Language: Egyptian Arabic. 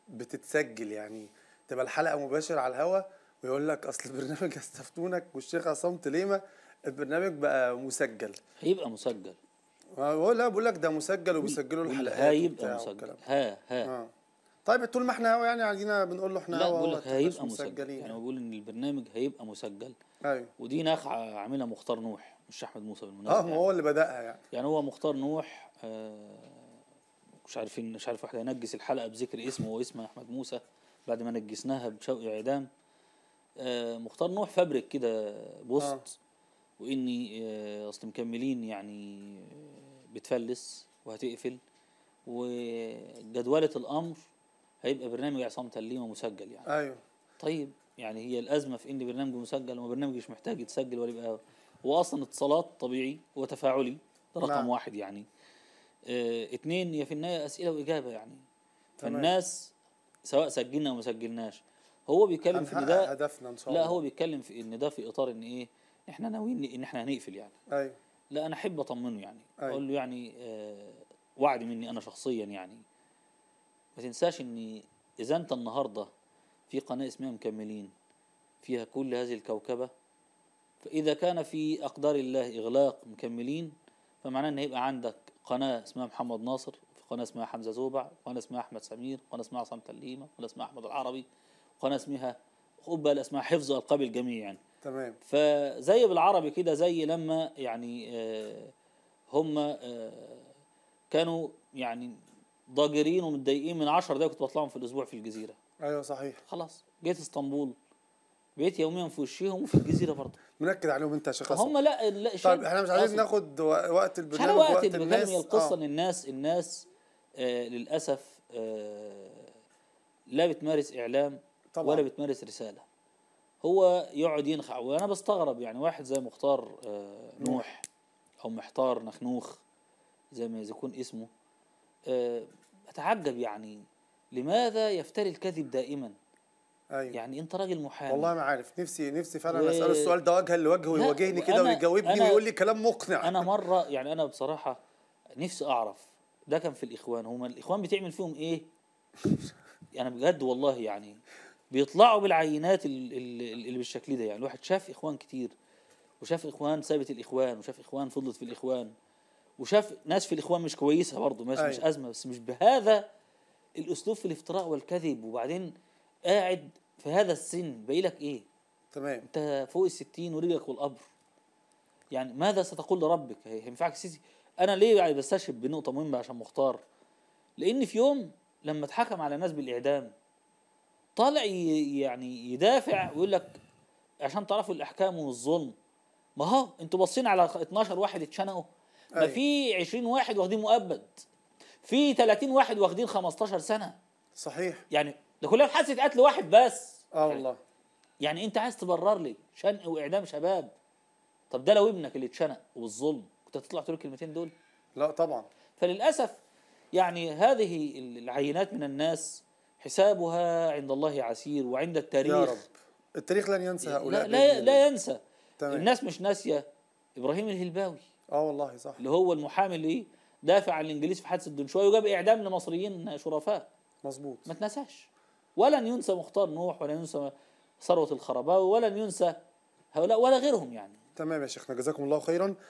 بتتسجل يعني تبقى الحلقه مباشر على الهوا ويقول لك اصل برنامج استفتونك والشيخ عصام تليمه البرنامج بقى مسجل هيبقى مسجل هو لا بقول لك ده مسجل وبيسجلوا الحلقات هيبقى وبتاع مسجل والكلام. ها ها اه طيب طول ما احنا هوا يعني عايزين بنقول له احنا لا هوا بقول هوا، لك مش هيبقى مسجل مسجلين يعني بقول ان البرنامج هيبقى مسجل ايوه ودي نخعه عاملها مختار نوح مش احمد موسى اه بالمناسبه ما يعني. هو اللي بدأها يعني يعني هو مختار نوح آه، مش عارفين مش عارف واحد هينجس الحلقه بذكر اسمه واسم احمد موسى بعد ما نجسناها بشوقي اعدام آه، مختار نوح فبرك كده بوست آه. واني آه، اصل مكملين يعني آه، بتفلس وهتقفل وجدولة الامر هيبقى برنامج عصام تليمه مسجل يعني ايوه طيب يعني هي الازمه في ان برنامج مسجل وما برنامج مش محتاج يتسجل ولا يبقى هو اصلا اتصالات طبيعي وتفاعلي ده رقم نعم. واحد يعني اه اتنين هي في النهايه اسئله واجابه يعني تمام. فالناس سواء سجلنا او ما سجلناش هو بيتكلم في ان هنحقق ده هدفنا ان شاء لا الله هو بيتكلم في ان ده في اطار ان ايه احنا ناويين ان احنا هنقفل يعني ايوه لا انا احب اطمنه يعني أيوة. اقول له يعني آه وعد مني انا شخصيا يعني ما تنساش ان اذا انت النهارده في قناه اسمها مكملين فيها كل هذه الكوكبه فاذا كان في اقدار الله اغلاق مكملين فمعناه ان هيبقى عندك قناه اسمها محمد ناصر في قناه اسمها حمزه زوبع قناه اسمها احمد سمير قناه اسمها عصام تليمه قناه اسمها احمد العربي قناه اسمها خد بقى اسمها حفظ القاب الجميع يعني تمام فزي بالعربي كده زي لما يعني آه، هم آه، كانوا يعني ضاجرين ومتضايقين من 10 دقايق كنت بطلعهم في الاسبوع في الجزيره ايوه صحيح خلاص جيت اسطنبول بقيت يوميا في وشيهم وفي الجزيره برضه منكد عليهم انت يا شيخ عصام هم لا لا طيب شاب احنا مش عايزين أصل- ناخد و- وقت مش على البرنامج وقت وقت بكلم الناس هي القصه آه. ان الناس الناس آه للاسف آه لا بتمارس اعلام طبعا. ولا بتمارس رساله هو يقعد ينخع وانا بستغرب يعني واحد زي مختار آه نوح او محتار نخنوخ زي ما يكون اسمه آه اتعجب يعني لماذا يفتري الكذب دائما ايوه يعني انت راجل محامي والله ما عارف نفسي نفسي فعلا و- اساله السؤال ده وجها لوجه لا، ويواجهني كده وأنا- ويجاوبني أنا- ويقول لي كلام مقنع انا مره يعني انا بصراحه نفسي اعرف ده كان في الاخوان هما الاخوان بتعمل فيهم ايه يعني بجد والله يعني بيطلعوا بالعينات ال- ال- اللي بالشكل ده يعني الواحد شاف اخوان كتير وشاف اخوان سابت الاخوان وشاف اخوان فضلت في الاخوان وشاف ناس في الاخوان مش كويسه برضه مش مش أيوة. ازمه بس مش بهذا الاسلوب في الافتراء والكذب وبعدين قاعد في هذا السن باقي لك ايه تمام انت فوق الستين ورجلك والقبر يعني ماذا ستقول لربك هي- هينفعك سيسي انا ليه يعني بستشهد بنقطه مهمه عشان مختار لان في يوم لما اتحكم على ناس بالاعدام طالع ي- يعني يدافع ويقول لك عشان تعرفوا الاحكام والظلم ما هو انتوا باصين على 12 واحد اتشنقوا ما أيوة. في 20 واحد واخدين مؤبد في 30 واحد واخدين 15 سنه صحيح يعني ده كلها في حادثه قتل واحد بس اه والله يعني انت عايز تبرر لي شنق واعدام شباب طب ده لو ابنك اللي اتشنق وبالظلم كنت هتطلع تقول الكلمتين دول لا طبعا فللاسف يعني هذه العينات من الناس حسابها عند الله عسير وعند التاريخ يا رب التاريخ لن ينسى هؤلاء لا بإذن لا, الله. لا ينسى تمام. الناس مش ناسيه ابراهيم الهلباوي اه والله صح اللي هو المحامي اللي دافع عن الانجليز في حادثه دنشواي وجاب اعدام لمصريين شرفاء مظبوط ما تنساش ولن ينسى مختار نوح ولن ينسى ثروه الخرباوي ولن ينسى هؤلاء ولا غيرهم يعني تمام يا شيخنا جزاكم الله خيرا